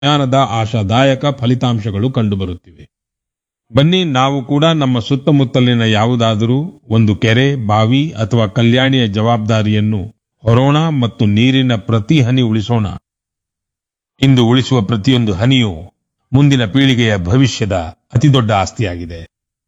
ಜ್ಞಾನದ ಆಶಾದಾಯಕ ಫಲಿತಾಂಶಗಳು ಕಂಡುಬರುತ್ತಿವೆ ಬನ್ನಿ ನಾವು ಕೂಡ ನಮ್ಮ ಸುತ್ತಮುತ್ತಲಿನ ಯಾವುದಾದರೂ ಒಂದು ಕೆರೆ ಬಾವಿ ಅಥವಾ ಕಲ್ಯಾಣಿಯ ಜವಾಬ್ದಾರಿಯನ್ನು ಹೊರೋಣ ಮತ್ತು ನೀರಿನ ಪ್ರತಿ ಹನಿ ಉಳಿಸೋಣ ಇಂದು ಉಳಿಸುವ ಪ್ರತಿಯೊಂದು ಹನಿಯು ಮುಂದಿನ ಪೀಳಿಗೆಯ ಭವಿಷ್ಯದ ಅತಿದೊಡ್ಡ ಆಸ್ತಿಯಾಗಿದೆ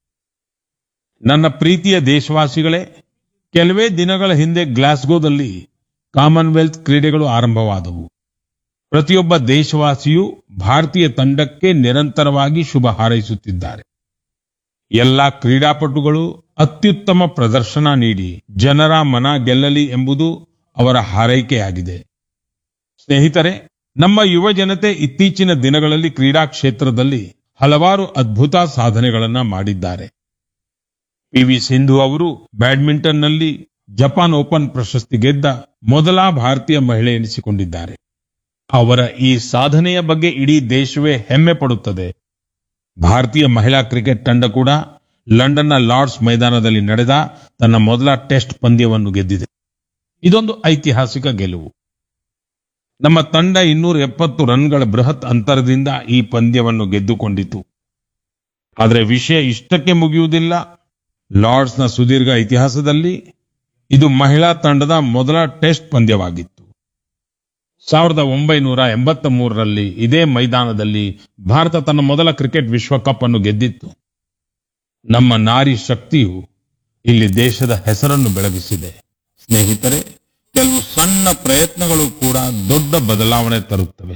ನನ್ನ ಪ್ರೀತಿಯ ದೇಶವಾಸಿಗಳೇ ಕೆಲವೇ ದಿನಗಳ ಹಿಂದೆ ಗ್ಲಾಸ್ಗೋದಲ್ಲಿ ಕಾಮನ್ವೆಲ್ತ್ ಕ್ರೀಡೆಗಳು ಆರಂಭವಾದವು ಪ್ರತಿಯೊಬ್ಬ ದೇಶವಾಸಿಯೂ ಭಾರತೀಯ ತಂಡಕ್ಕೆ ನಿರಂತರವಾಗಿ ಶುಭ ಹಾರೈಸುತ್ತಿದ್ದಾರೆ ಎಲ್ಲಾ ಕ್ರೀಡಾಪಟುಗಳು ಅತ್ಯುತ್ತಮ ಪ್ರದರ್ಶನ ನೀಡಿ ಜನರ ಮನ ಗೆಲ್ಲಲಿ ಎಂಬುದು ಅವರ ಹಾರೈಕೆಯಾಗಿದೆ ಸ್ನೇಹಿತರೆ ನಮ್ಮ ಯುವ ಜನತೆ ಇತ್ತೀಚಿನ ದಿನಗಳಲ್ಲಿ ಕ್ರೀಡಾ ಕ್ಷೇತ್ರದಲ್ಲಿ ಹಲವಾರು ಅದ್ಭುತ ಸಾಧನೆಗಳನ್ನ ಮಾಡಿದ್ದಾರೆ ಪಿವಿ ಸಿಂಧು ಅವರು ಬ್ಯಾಡ್ಮಿಂಟನ್ನಲ್ಲಿ ಜಪಾನ್ ಓಪನ್ ಪ್ರಶಸ್ತಿ ಗೆದ್ದ ಮೊದಲ ಭಾರತೀಯ ಮಹಿಳೆ ಎನಿಸಿಕೊಂಡಿದ್ದಾರೆ ಅವರ ಈ ಸಾಧನೆಯ ಬಗ್ಗೆ ಇಡೀ ದೇಶವೇ ಹೆಮ್ಮೆ ಪಡುತ್ತದೆ ಭಾರತೀಯ ಮಹಿಳಾ ಕ್ರಿಕೆಟ್ ತಂಡ ಕೂಡ ಲಂಡನ್ನ ಲಾರ್ಡ್ಸ್ ಮೈದಾನದಲ್ಲಿ ನಡೆದ ತನ್ನ ಮೊದಲ ಟೆಸ್ಟ್ ಪಂದ್ಯವನ್ನು ಗೆದ್ದಿದೆ ಇದೊಂದು ಐತಿಹಾಸಿಕ ಗೆಲುವು ನಮ್ಮ ತಂಡ ಇನ್ನೂರ ಎಪ್ಪತ್ತು ರನ್ಗಳ ಬೃಹತ್ ಅಂತರದಿಂದ ಈ ಪಂದ್ಯವನ್ನು ಗೆದ್ದುಕೊಂಡಿತು ಆದರೆ ವಿಷಯ ಇಷ್ಟಕ್ಕೆ ಮುಗಿಯುವುದಿಲ್ಲ ಲಾರ್ಡ್ಸ್ನ ಸುದೀರ್ಘ ಇತಿಹಾಸದಲ್ಲಿ ಇದು ಮಹಿಳಾ ತಂಡದ ಮೊದಲ ಟೆಸ್ಟ್ ಪಂದ್ಯವಾಗಿತ್ತು ಸಾವಿರದ ಒಂಬೈನೂರ ಎಂಬತ್ತ ಮೂರರಲ್ಲಿ ಇದೇ ಮೈದಾನದಲ್ಲಿ ಭಾರತ ತನ್ನ ಮೊದಲ ಕ್ರಿಕೆಟ್ ವಿಶ್ವಕಪ್ ಅನ್ನು ಗೆದ್ದಿತ್ತು ನಮ್ಮ ನಾರಿ ಶಕ್ತಿಯು ಇಲ್ಲಿ ದೇಶದ ಹೆಸರನ್ನು ಬೆಳಗಿಸಿದೆ ಸ್ನೇಹಿತರೆ ಕೆಲವು ಸಣ್ಣ ಪ್ರಯತ್ನಗಳು ಕೂಡ ದೊಡ್ಡ ಬದಲಾವಣೆ ತರುತ್ತವೆ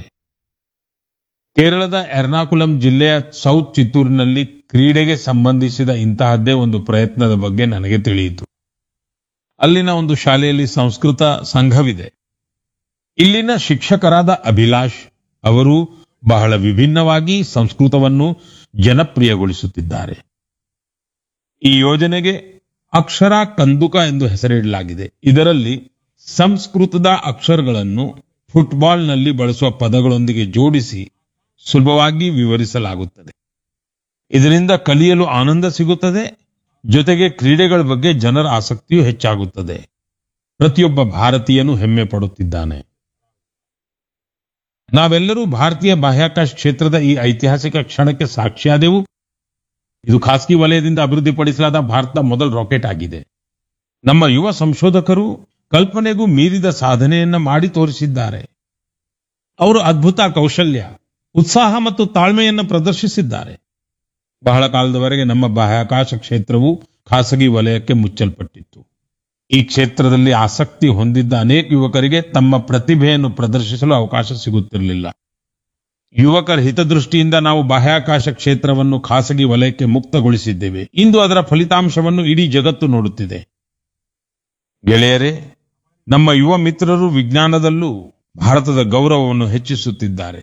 ಕೇರಳದ ಎರ್ನಾಕುಲಂ ಜಿಲ್ಲೆಯ ಸೌತ್ ಚಿತ್ತೂರಿನಲ್ಲಿ ಕ್ರೀಡೆಗೆ ಸಂಬಂಧಿಸಿದ ಇಂತಹದ್ದೇ ಒಂದು ಪ್ರಯತ್ನದ ಬಗ್ಗೆ ನನಗೆ ತಿಳಿಯಿತು ಅಲ್ಲಿನ ಒಂದು ಶಾಲೆಯಲ್ಲಿ ಸಂಸ್ಕೃತ ಸಂಘವಿದೆ ಇಲ್ಲಿನ ಶಿಕ್ಷಕರಾದ ಅಭಿಲಾಷ್ ಅವರು ಬಹಳ ವಿಭಿನ್ನವಾಗಿ ಸಂಸ್ಕೃತವನ್ನು ಜನಪ್ರಿಯಗೊಳಿಸುತ್ತಿದ್ದಾರೆ ಈ ಯೋಜನೆಗೆ ಅಕ್ಷರ ಕಂದುಕ ಎಂದು ಹೆಸರಿಡಲಾಗಿದೆ ಇದರಲ್ಲಿ ಸಂಸ್ಕೃತದ ಅಕ್ಷರಗಳನ್ನು ಫುಟ್ಬಾಲ್ನಲ್ಲಿ ಬಳಸುವ ಪದಗಳೊಂದಿಗೆ ಜೋಡಿಸಿ ಸುಲಭವಾಗಿ ವಿವರಿಸಲಾಗುತ್ತದೆ ಇದರಿಂದ ಕಲಿಯಲು ಆನಂದ ಸಿಗುತ್ತದೆ ಜೊತೆಗೆ ಕ್ರೀಡೆಗಳ ಬಗ್ಗೆ ಜನರ ಆಸಕ್ತಿಯೂ ಹೆಚ್ಚಾಗುತ್ತದೆ ಪ್ರತಿಯೊಬ್ಬ ಭಾರತೀಯನು ಹೆಮ್ಮೆ ಪಡುತ್ತಿದ್ದಾನೆ ನಾವೆಲ್ಲರೂ ಭಾರತೀಯ ಬಾಹ್ಯಾಕಾಶ ಕ್ಷೇತ್ರದ ಈ ಐತಿಹಾಸಿಕ ಕ್ಷಣಕ್ಕೆ ಸಾಕ್ಷಿಯಾದೆವು ಇದು ಖಾಸಗಿ ವಲಯದಿಂದ ಅಭಿವೃದ್ಧಿಪಡಿಸಲಾದ ಭಾರತದ ಮೊದಲ ರಾಕೆಟ್ ಆಗಿದೆ ನಮ್ಮ ಯುವ ಸಂಶೋಧಕರು ಕಲ್ಪನೆಗೂ ಮೀರಿದ ಸಾಧನೆಯನ್ನ ಮಾಡಿ ತೋರಿಸಿದ್ದಾರೆ ಅವರು ಅದ್ಭುತ ಕೌಶಲ್ಯ ಉತ್ಸಾಹ ಮತ್ತು ತಾಳ್ಮೆಯನ್ನು ಪ್ರದರ್ಶಿಸಿದ್ದಾರೆ ಬಹಳ ಕಾಲದವರೆಗೆ ನಮ್ಮ ಬಾಹ್ಯಾಕಾಶ ಕ್ಷೇತ್ರವು ಖಾಸಗಿ ವಲಯಕ್ಕೆ ಮುಚ್ಚಲ್ಪಟ್ಟಿತ್ತು ಈ ಕ್ಷೇತ್ರದಲ್ಲಿ ಆಸಕ್ತಿ ಹೊಂದಿದ್ದ ಅನೇಕ ಯುವಕರಿಗೆ ತಮ್ಮ ಪ್ರತಿಭೆಯನ್ನು ಪ್ರದರ್ಶಿಸಲು ಅವಕಾಶ ಸಿಗುತ್ತಿರಲಿಲ್ಲ ಯುವಕರ ಹಿತದೃಷ್ಟಿಯಿಂದ ನಾವು ಬಾಹ್ಯಾಕಾಶ ಕ್ಷೇತ್ರವನ್ನು ಖಾಸಗಿ ವಲಯಕ್ಕೆ ಮುಕ್ತಗೊಳಿಸಿದ್ದೇವೆ ಇಂದು ಅದರ ಫಲಿತಾಂಶವನ್ನು ಇಡೀ ಜಗತ್ತು ನೋಡುತ್ತಿದೆ ಗೆಳೆಯರೇ ನಮ್ಮ ಯುವ ಮಿತ್ರರು ವಿಜ್ಞಾನದಲ್ಲೂ ಭಾರತದ ಗೌರವವನ್ನು ಹೆಚ್ಚಿಸುತ್ತಿದ್ದಾರೆ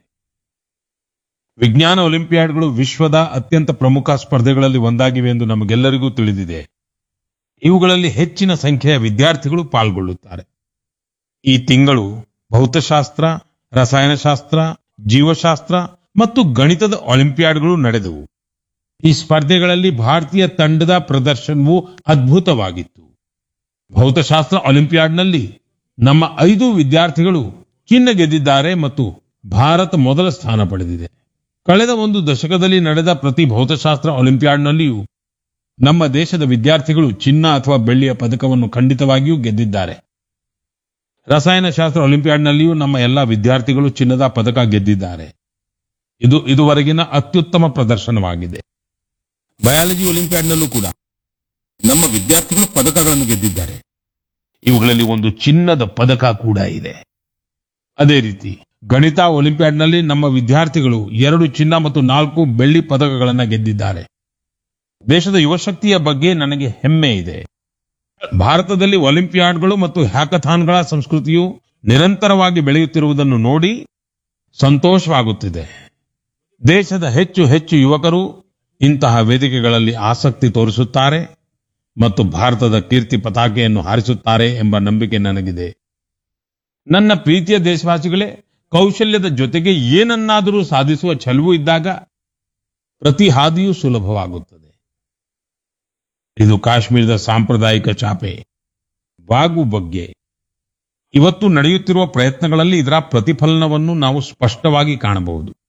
ವಿಜ್ಞಾನ ಒಲಿಂಪಿಯಾಡ್ಗಳು ವಿಶ್ವದ ಅತ್ಯಂತ ಪ್ರಮುಖ ಸ್ಪರ್ಧೆಗಳಲ್ಲಿ ಒಂದಾಗಿವೆ ಎಂದು ನಮಗೆಲ್ಲರಿಗೂ ತಿಳಿದಿದೆ ಇವುಗಳಲ್ಲಿ ಹೆಚ್ಚಿನ ಸಂಖ್ಯೆಯ ವಿದ್ಯಾರ್ಥಿಗಳು ಪಾಲ್ಗೊಳ್ಳುತ್ತಾರೆ ಈ ತಿಂಗಳು ಭೌತಶಾಸ್ತ್ರ ರಸಾಯನಶಾಸ್ತ್ರ ಜೀವಶಾಸ್ತ್ರ ಮತ್ತು ಗಣಿತದ ಒಲಿಂಪಿಯಾಡ್ಗಳು ನಡೆದವು ಈ ಸ್ಪರ್ಧೆಗಳಲ್ಲಿ ಭಾರತೀಯ ತಂಡದ ಪ್ರದರ್ಶನವು ಅದ್ಭುತವಾಗಿತ್ತು ಭೌತಶಾಸ್ತ್ರ ಒಲಿಂಪಿಯಾಡ್ನಲ್ಲಿ ನಮ್ಮ ಐದು ವಿದ್ಯಾರ್ಥಿಗಳು ಚಿನ್ನ ಗೆದ್ದಿದ್ದಾರೆ ಮತ್ತು ಭಾರತ ಮೊದಲ ಸ್ಥಾನ ಪಡೆದಿದೆ ಕಳೆದ ಒಂದು ದಶಕದಲ್ಲಿ ನಡೆದ ಪ್ರತಿ ಭೌತಶಾಸ್ತ್ರ ಒಲಿಂಪಿಯಾಡ್ನಲ್ಲಿಯೂ ನಮ್ಮ ದೇಶದ ವಿದ್ಯಾರ್ಥಿಗಳು ಚಿನ್ನ ಅಥವಾ ಬೆಳ್ಳಿಯ ಪದಕವನ್ನು ಖಂಡಿತವಾಗಿಯೂ ಗೆದ್ದಿದ್ದಾರೆ ರಸಾಯನಶಾಸ್ತ್ರ ಒಲಿಂಪಿಯಾಡ್ನಲ್ಲಿಯೂ ನಮ್ಮ ಎಲ್ಲ ವಿದ್ಯಾರ್ಥಿಗಳು ಚಿನ್ನದ ಪದಕ ಗೆದ್ದಿದ್ದಾರೆ ಇದು ಇದುವರೆಗಿನ ಅತ್ಯುತ್ತಮ ಪ್ರದರ್ಶನವಾಗಿದೆ ಬಯಾಲಜಿ ಒಲಿಂಪಿಯಾಡ್ನಲ್ಲೂ ಕೂಡ ನಮ್ಮ ವಿದ್ಯಾರ್ಥಿಗಳು ಪದಕಗಳನ್ನು ಗೆದ್ದಿದ್ದಾರೆ ಇವುಗಳಲ್ಲಿ ಒಂದು ಚಿನ್ನದ ಪದಕ ಕೂಡ ಇದೆ ಅದೇ ರೀತಿ ಗಣಿತ ಒಲಿಂಪಿಯಾಡ್ನಲ್ಲಿ ನಮ್ಮ ವಿದ್ಯಾರ್ಥಿಗಳು ಎರಡು ಚಿನ್ನ ಮತ್ತು ನಾಲ್ಕು ಬೆಳ್ಳಿ ಪದಕಗಳನ್ನು ಗೆದ್ದಿದ್ದಾರೆ ದೇಶದ ಯುವಶಕ್ತಿಯ ಬಗ್ಗೆ ನನಗೆ ಹೆಮ್ಮೆ ಇದೆ ಭಾರತದಲ್ಲಿ ಒಲಿಂಪಿಯಾಡ್ಗಳು ಮತ್ತು ಹ್ಯಾಕಥಾನ್ಗಳ ಸಂಸ್ಕೃತಿಯು ನಿರಂತರವಾಗಿ ಬೆಳೆಯುತ್ತಿರುವುದನ್ನು ನೋಡಿ ಸಂತೋಷವಾಗುತ್ತಿದೆ ದೇಶದ ಹೆಚ್ಚು ಹೆಚ್ಚು ಯುವಕರು ಇಂತಹ ವೇದಿಕೆಗಳಲ್ಲಿ ಆಸಕ್ತಿ ತೋರಿಸುತ್ತಾರೆ ಮತ್ತು ಭಾರತದ ಕೀರ್ತಿ ಪತಾಕೆಯನ್ನು ಹಾರಿಸುತ್ತಾರೆ ಎಂಬ ನಂಬಿಕೆ ನನಗಿದೆ ನನ್ನ ಪ್ರೀತಿಯ ದೇಶವಾಸಿಗಳೇ ಕೌಶಲ್ಯದ ಜೊತೆಗೆ ಏನನ್ನಾದರೂ ಸಾಧಿಸುವ ಛಲವು ಇದ್ದಾಗ ಪ್ರತಿ ಹಾದಿಯೂ ಸುಲಭವಾಗುತ್ತದೆ ಇದು ಕಾಶ್ಮೀರದ ಸಾಂಪ್ರದಾಯಿಕ ಚಾಪೆ ಬಾಗು ಬಗ್ಗೆ ಇವತ್ತು ನಡೆಯುತ್ತಿರುವ ಪ್ರಯತ್ನಗಳಲ್ಲಿ ಇದರ ಪ್ರತಿಫಲನವನ್ನು ನಾವು ಸ್ಪಷ್ಟವಾಗಿ ಕಾಣಬಹುದು